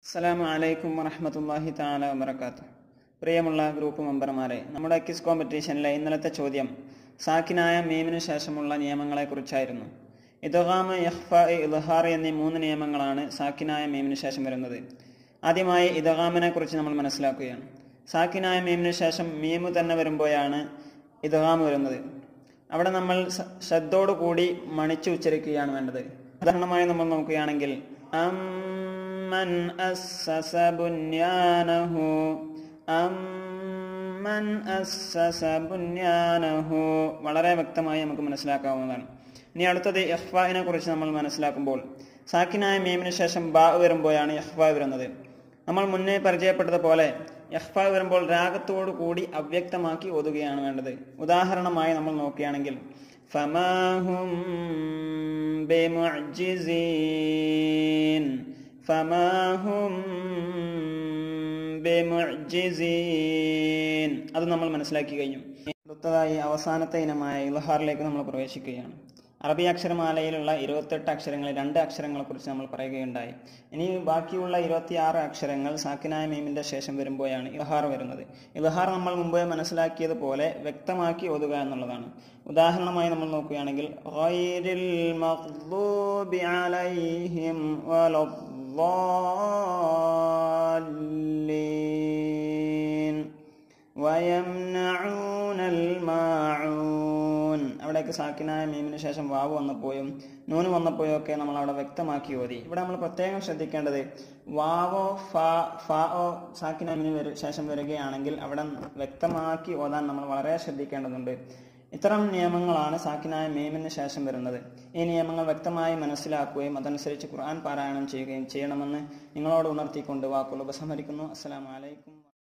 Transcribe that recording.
അസ്സലാമു അലൈക്കും വറഹ്മത്തുള്ളാഹി തആല വബറകാത്തു പ്രിയമുള്ള ഗ്രൂപ്പ് മെമ്പർമാരെ നമ്മുടെ ക്വിസ് കോമ്പറ്റീഷനിലെ ഇന്നലത്തെ ചോദ്യം സാക്കിനായ മീമിനു ശേഷമുള്ള നിയമങ്ങളെക്കുറിച്ചായിരുന്നു ഇദ്ഗാമ് യഹ്ഫ ഇൽഹാർ എന്നീ മൂന്ന് നിയമങ്ങളാണ് സാക്കിനായ മീമിനു ശേഷം വരുന്നത് ആദ്യമായി ഇദ്ഗാമിനെ കുറിച്ച് നമ്മൾ മനസ്സിലാക്കുകയാണ് സാക്കിനായ മീമിനു ശേഷം മീമു തന്നെ വരുമ്പോഴാണ് ഇദ്ഗാം വരുന്നത് അവിടെ നമ്മൾ സ- ശ്രദ്ധയോടു കൂടി മണിച്ചു ഉച്ചരിക്കുകയാണ് വേണ്ടത് ഉദാഹരണമായി നമ്മൾ നോക്കുകയാണെങ്കിൽ അമ്മൻ അസ്സസ ബുന്യാനഹു അമ്മൻ അസ്സസ ബുന്യാനഹു വളരെ വ്യക്തമായി നമുക്ക് മനസ്സിലാക്കാവുന്നതാണ് ഇനി അടുത്തത് യഹ്ഫായിനെ കുറിച്ച് നമ്മൾ മനസ്സിലാക്കുമ്പോൾ സാക്കിനായ മീമിന് ശേഷം ബാ വരുമ്പോഴാണ് യഹ്ഫ വരുന്നത് നമ്മൾ മുന്നേ പരിചയപ്പെട്ടതുപോലെ യഹ്ഫ വരുമ്പോൾ രാഗത്തോടു കൂടി അവ്യക്തമാക്കി ഓതുകയാണ് വേണ്ടത് ഉദാഹരണമായി നമ്മൾ നോക്കുകയാണെങ്കിൽ ഫമാഹും ബിമുഅ്ജിസീൻ ഫമാഹും ബിമുഅ്ജിസീൻ അത് നമ്മൾ മനസ്സിലാക്കി കഴിഞ്ഞു അടുത്തതായി അവസാനത്തെ ഇനമായ ഇൽഹാറിലേക്ക് നമ്മൾ പ്രവേശിക്കുകയാണ് അറബി അക്ഷരമാലയിലുള്ള ഇരുപത്തെട്ട് അക്ഷരങ്ങളിൽ രണ്ട് അക്ഷരങ്ങളെ കുറിച്ച് നമ്മൾ പറയുകയുണ്ടായി ഇനി ബാക്കിയുള്ള ഇരുപത്തിയാറ് അക്ഷരങ്ങൾ സാക്കിനായ മീമിന്റെ ശേഷം വരുമ്പോഴാണ് ഇൽഹാർ വരുന്നത് ഇൽഹാർ നമ്മൾ മുമ്പേ മനസ്സിലാക്കിയതുപോലെ വ്യക്തമാക്കി ഓതുക എന്നുള്ളതാണ് ഉദാഹരണമായി നമ്മൾ നോക്കുകയാണെങ്കിൽ ഗൈരിൽ മഗ്ദൂബി അലൈഹിം വലദ്ദാല്ലീൻ വയംനഊന അൽമാഊൻ അവിടേക്ക് സാക്കിനായ മീമിന് ശേഷം വാവ് വന്നപ്പോഴും നൂന് വന്നപ്പോഴും ഒക്കെ നമ്മൾ അവിടെ വ്യക്തമാക്കി ഓതി ഇവിടെ നമ്മൾ പ്രത്യേകം ശ്രദ്ധിക്കേണ്ടത് വാവോ ഫ ഫ ഓ സാക്കിനായ മീമിന് വരു- ശേഷം വരികയാണെങ്കിൽ അവിടെ വ്യക്തമാക്കി ഓതാൻ നമ്മൾ വളരെ ശ്രദ്ധിക്കേണ്ടതുണ്ട് ഇത്തരം നിയമങ്ങളാണ് സാക്കിനായ മീമിന് ശേഷം വരുന്നത് ഈ നിയമങ്ങൾ വ്യക്തമായി മനസ്സിലാക്കുകയും അതനുസരിച്ച് ഖുർആൻ പാരായണം ചെയ്യുകയും ചെയ്യണമെന്ന് നിങ്ങളോട് ഉണർത്തിക്കൊണ്ട് വാക്കുകൾ ഉപസംഹരിക്കുന്നു അസ്സലാമു അലൈക്കും